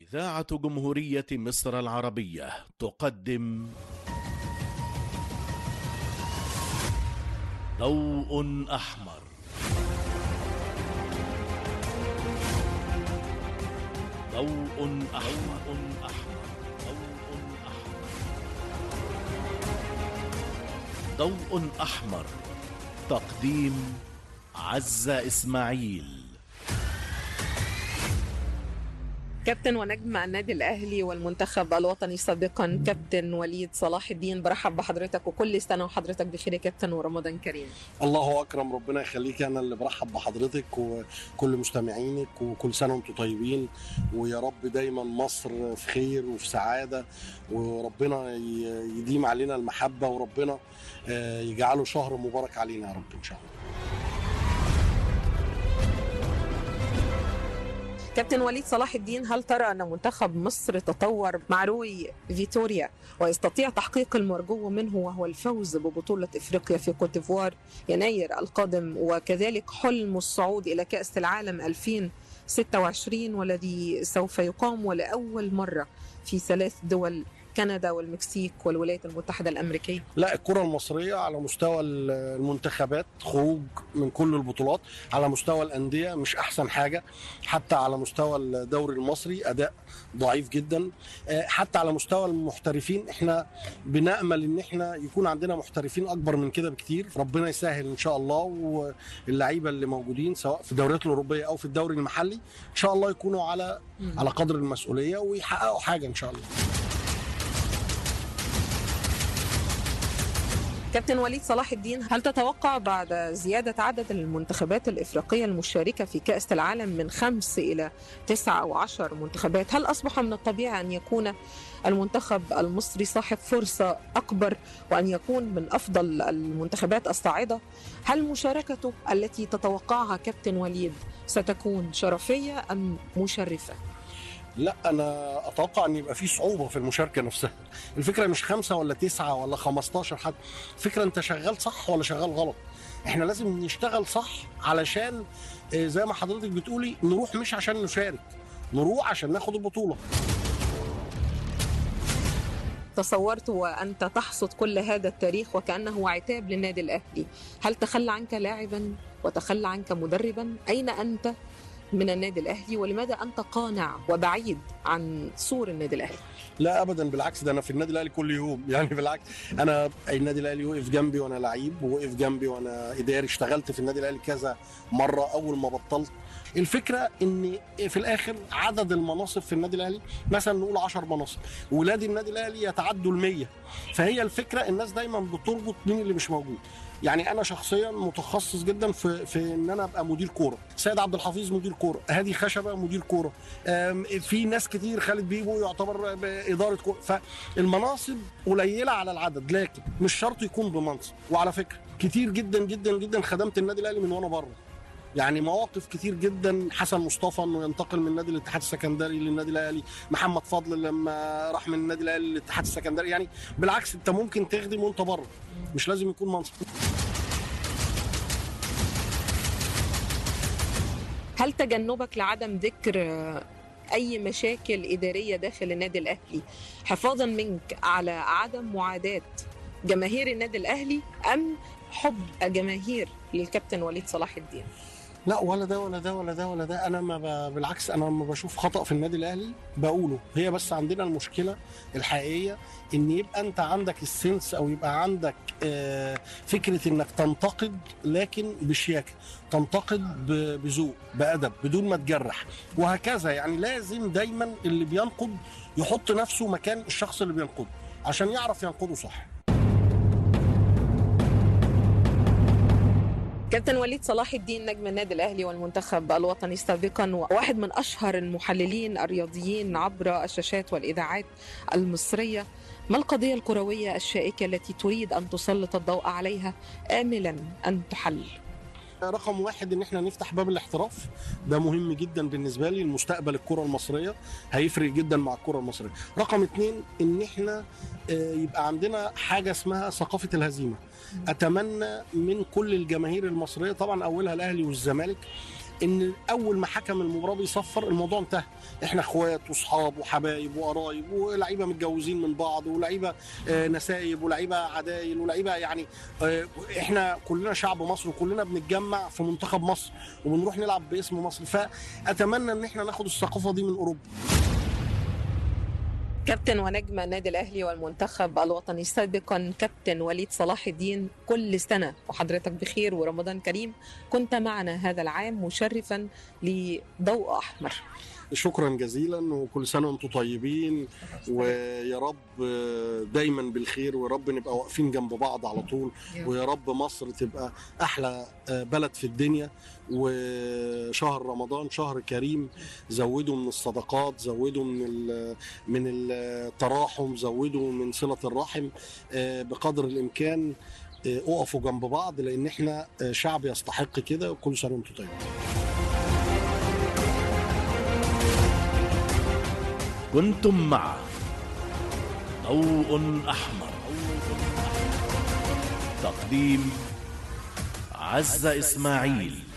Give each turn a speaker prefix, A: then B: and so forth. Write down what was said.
A: إذاعة جمهورية مصر العربية تقدم ضوء أحمر ضوء أحمر أحمر ضوء أحمر ضوء أحمر تقديم عزة إسماعيل
B: كابتن ونجم النادي الاهلي والمنتخب الوطني سابقا كابتن وليد صلاح الدين برحب بحضرتك وكل سنه وحضرتك بخير يا كابتن ورمضان كريم
C: الله اكرم ربنا يخليك انا اللي برحب بحضرتك وكل مستمعينك وكل سنه وانتم طيبين ويا رب دايما مصر في خير وفي سعاده وربنا ي- يديم علينا المحبه وربنا آه، يجعله شهر مبارك علينا يا رب ان شاء الله
B: كابتن وليد صلاح الدين هل ترى ان منتخب مصر تطور مع روي فيتوريا ويستطيع تحقيق المرجو منه وهو الفوز ببطوله افريقيا في كوت ديفوار يناير القادم وكذلك حلم الصعود الى كاس العالم 2026 والذي سوف يقام ولاول مره في ثلاث دول كندا والمكسيك والولايات المتحده الامريكيه
C: لا الكره المصريه على مستوى المنتخبات خروج من كل البطولات على مستوى الانديه مش احسن حاجه حتى على مستوى الدوري المصري اداء ضعيف جدا آه، حتى على مستوى المحترفين احنا بنامل ان احنا يكون عندنا محترفين اكبر من كده بكتير ربنا يسهل ان شاء الله واللعيبه اللي موجودين سواء في الدوريات الاوروبيه او في الدوري المحلي ان شاء الله يكونوا على على قدر المسؤوليه ويحققوا حاجه ان شاء الله
B: كابتن وليد صلاح الدين هل تتوقع بعد زيادة عدد المنتخبات الإفريقية المشاركة في كأس العالم من خمس إلى تسعة أو عشر منتخبات هل أصبح من الطبيعي أن يكون المنتخب المصري صاحب فرصة أكبر وأن يكون من أفضل المنتخبات الصاعدة هل مشاركته التي تتوقعها كابتن وليد ستكون شرفية أم مشرفة؟
C: لا انا اتوقع ان يبقى في صعوبه في المشاركه نفسها الفكره مش خمسة ولا تسعة ولا 15 حد الفكره انت شغال صح ولا شغال غلط احنا لازم نشتغل صح علشان آه، زي ما حضرتك بتقولي نروح مش عشان نشارك نروح عشان ناخد البطوله
B: تصورت وأنت تحصد كل هذا التاريخ وكأنه عتاب للنادي الأهلي هل تخلى عنك لاعبا وتخلى عنك مدربا أين أنت من النادي الأهلي ولماذا أنت قانع وبعيد عن سور النادي الأهلي
C: لا ابدا بالعكس ده انا في النادي الاهلي كل يوم يعني بالعكس انا النادي الاهلي وقف جنبي وانا لعيب ووقف جنبي وانا اداري اشتغلت في النادي الاهلي كذا مره اول ما بطلت الفكره ان في الاخر عدد المناصب في النادي الاهلي مثلا نقول 10 مناصب ولاد النادي الاهلي يتعدوا ال 100 فهي الفكره الناس دايما بتربط مين اللي مش موجود يعني انا شخصيا متخصص جدا في في ان انا ابقى مدير كوره سيد عبد الحفيظ مدير كوره هادي خشبه مدير كوره أم، في ناس كتير خالد بيبو يعتبر اداره كوره فالمناصب قليله على العدد لكن مش شرط يكون بمنصب وعلى فكره كتير جدا جدا جدا خدمت النادي الاهلي من وانا بره يعني مواقف كتير جدا حسن مصطفى انه ينتقل من نادي الاتحاد السكندري للنادي الاهلي محمد فضل لما راح من النادي الاهلي للاتحاد السكندري يعني بالعكس انت ممكن تخدم وانت بره مش لازم يكون منصب
B: هل تجنبك لعدم ذكر أي مشاكل إدارية داخل النادي الأهلي حفاظا منك على عدم معاداة جماهير النادي الأهلي أم حب الجماهير للكابتن وليد صلاح الدين
C: لا ولا ده ولا ده ولا ده ولا ده انا ما ب... بالعكس انا لما بشوف خطا في النادي الاهلي بقوله هي بس عندنا المشكله الحقيقيه ان يبقى انت عندك السنس او يبقى عندك آه، فكره انك تنتقد لكن بشياكه تنتقد ب- بذوق بادب بدون ما تجرح وهكذا يعني لازم دايما اللي بينقد يحط نفسه مكان الشخص اللي بينقده عشان يعرف ينقده صح
B: كابتن وليد صلاح الدين نجم النادي الاهلي والمنتخب الوطني سابقا وواحد من اشهر المحللين الرياضيين عبر الشاشات والاذاعات المصريه ما القضيه الكرويه الشائكه التي تريد ان تسلط الضوء عليها املا ان تحل
C: رقم واحد ان احنا نفتح باب الاحتراف ده مهم جدا بالنسبه لي لمستقبل الكره المصريه هيفرق جدا مع الكره المصريه رقم اتنين ان احنا آه، يبقى عندنا حاجه اسمها ثقافه الهزيمه اتمنى من كل الجماهير المصريه طبعا اولها الاهلي والزمالك ان اول ما حكم المباراه بيصفر الموضوع انتهى احنا اخوات واصحاب وحبايب وقرايب ولعيبه متجوزين من بعض ولعيبه آه، نسايب ولعيبه عدايل ولعيبه يعني آه، احنا كلنا شعب مصر وكلنا بنتجمع في منتخب مصر وبنروح نلعب باسم مصر فاتمنى ان احنا ناخد الثقافه دي من اوروبا
B: كابتن ونجم النادي الاهلي والمنتخب الوطني سابقا كابتن وليد صلاح الدين كل سنه وحضرتك بخير ورمضان كريم كنت معنا هذا العام مشرفا لضوء احمر
C: شكرا جزيلا وكل سنه وانتم طيبين ويا رب دايما بالخير ويا رب نبقى واقفين جنب بعض على طول ويا رب مصر تبقى احلى بلد في الدنيا وشهر رمضان شهر كريم زودوا من الصدقات زودوا من ال- من التراحم زودوا من صله الرحم بقدر الامكان اقفوا جنب بعض لان احنا شعب يستحق كده وكل سنه وانتم طيبين
A: كنتم مع ضوء أحمر تقديم عز إسماعيل